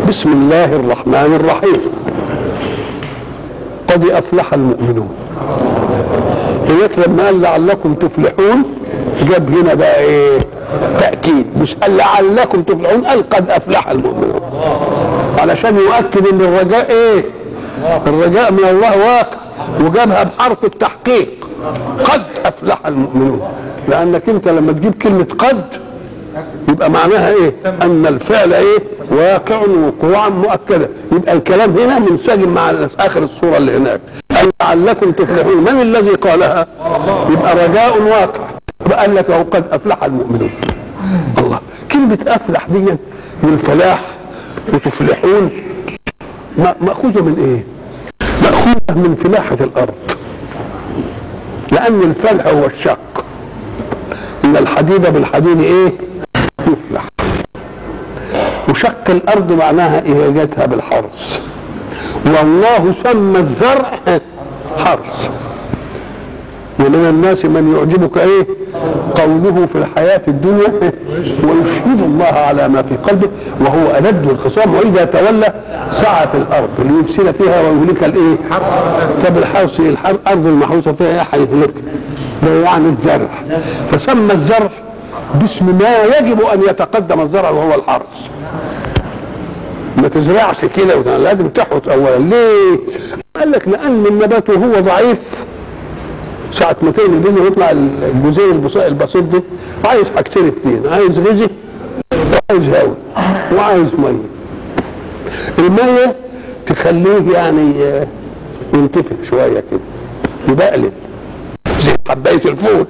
بسم الله الرحمن الرحيم قد افلح المؤمنون هناك لما قال لعلكم تفلحون جاب هنا بقى ايه تاكيد مش قال لعلكم تفلحون قال قد افلح المؤمنون علشان يؤكد ان الرجاء ايه الرجاء من الله واقع وجابها بحرف التحقيق قد افلح المؤمنون لانك انت لما تجيب كلمه قد يبقى معناها ايه ان الفعل ايه واقع وقوعا مؤكده يبقى الكلام هنا منسجم مع اخر الصوره اللي هناك لعلكم تفلحون من الذي قالها يبقى رجاء واقع يبقى قال لك اهو قد افلح المؤمنون الله كلمه افلح دي والفلاح وتفلحون ماخوذه من ايه ماخوذه من فلاحه الارض لان الفلح هو الشق ان الحديد بالحديد ايه يفلح وشق الارض معناها اهاجتها بالحرث والله سمى الزرع حرث ومن الناس من يعجبك ايه قوله في الحياة الدنيا ويشهد الله على ما في قلبه وهو ألد الخصام وإذا تولى سعى في الأرض ليفسد فيها ويهلك الإيه؟ طب الحرث الأرض المحروسة فيها إيه هيهلك ده يعني الزرع فسمى الزرع باسم ما يجب أن يتقدم الزرع وهو الحرث ما تزرعش كده لازم تحرث أولا ليه؟ قال لك لأن النبات وهو ضعيف ساعة ما تاني البذر يطلع الجزيء البسيط ده عايز حاجتين اتنين عايز غذاء وعايز هواء وعايز ميه الميه تخليه يعني ينتفخ شويه كده يبقلل زي حبايه الفول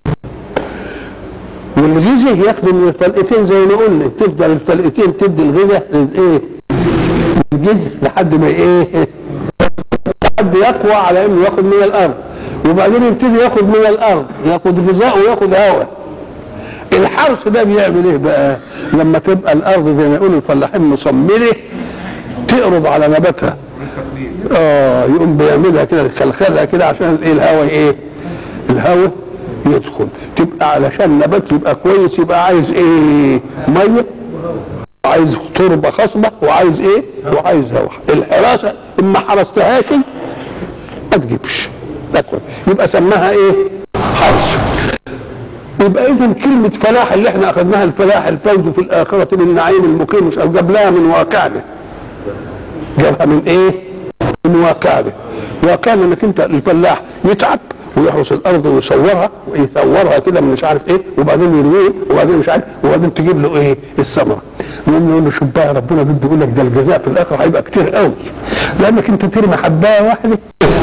والغذاء ياخده من الفلقتين زي ما قلنا تفضل الفلقتين تدي الغذاء الايه الجذر لحد ما ايه لحد يقوى على انه ياخد من الارض وبعدين يبتدي ياخد من الارض ياخد غذاء وياخد هواء الحرث ده بيعمل ايه بقى لما تبقى الارض زي ما يقولوا الفلاحين مصمله تقرب على نباتها اه يقوم بيعملها كده يخلخلها كده عشان ايه الهواء ايه الهواء يدخل تبقى علشان النبات يبقى كويس يبقى عايز ايه ميه وعايز تربه خصبه وعايز ايه وعايز هواء الحراسه ان ما حرستهاش ما تجيبش تكون يبقى سماها ايه حرث يبقى اذا كلمة فلاح اللي احنا اخذناها الفلاح الفوز في الاخرة بالنعيم المقيم مش جاب لها من واقعنا جابها من ايه من واقعنا واقعنا انك انت الفلاح يتعب ويحرس الارض ويصورها ويثورها كده من مش عارف ايه وبعدين يرويه وبعدين مش عارف وبعدين تجيب له ايه الثمره نقوم نقول له شوف بقى ربنا بده يقول لك ده الجزاء في الاخر هيبقى كتير قوي لانك انت ترمي حبايه واحده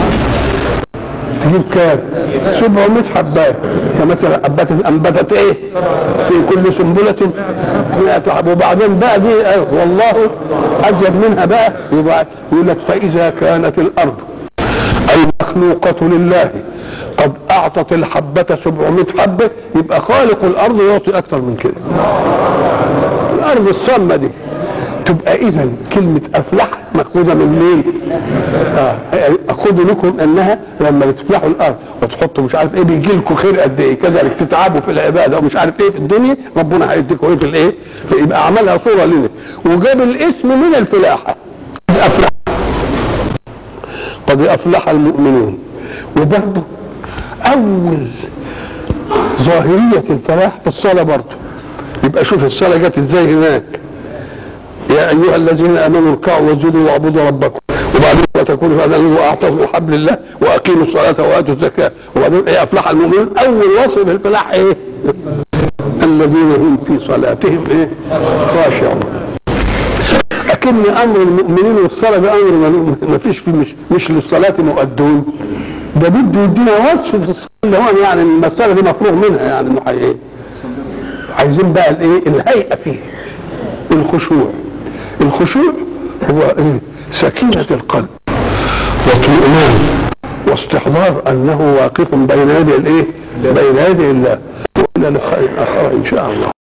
تجيب كام 700 حبايه كمثلا انبتت انبتت ايه في كل سنبله 100 حبه وبعدين بقى دي والله ازيد منها بقى يبقى يقول لك فاذا كانت الارض المخلوقه لله قد اعطت الحبه 700 حبه يبقى خالق الارض يعطي اكثر من كده الارض الصمه دي تبقى اذا كلمة افلح مأخوذة من مين؟ آه. خدوا لكم انها لما بتفلحوا الارض وتحطوا مش عارف ايه بيجي لكم خير قد ايه كذلك تتعبوا في العباده ومش عارف ايه في الدنيا ربنا هيديكم ايه في الايه؟ يبقى عملها صوره لنا وجاب الاسم من الفلاحه قد افلح قد افلح المؤمنون وبرضه اول ظاهريه الفلاح في الصلاه برضه يبقى شوف الصلاه جت ازاي هناك يا ايها الذين امنوا اركعوا واسجدوا واعبدوا ربكم وبعدين وتكونوا فامنوا واعتصموا بحبل الله واقيموا الصلاه واتوا الزكاه وبعدين ايه افلح المؤمنون اول وصف الفلاح ايه؟ الذين هم في صلاتهم ايه؟ خاشعون لكن امر المؤمنين والصلاه ده امر ما فيش فيه مش مش للصلاه مؤدون ده بده يدينا وصف في الصلاه اللي هو يعني المساله دي مفروغ منها يعني انه ايه؟ عايزين بقى الايه؟ الهيئه فيه الخشوع الخشوع هو ايه سكينة القلب واطمئنان واستحضار انه واقف بين يدي الايه بين يدي الله والى لقاء اخر ان شاء الله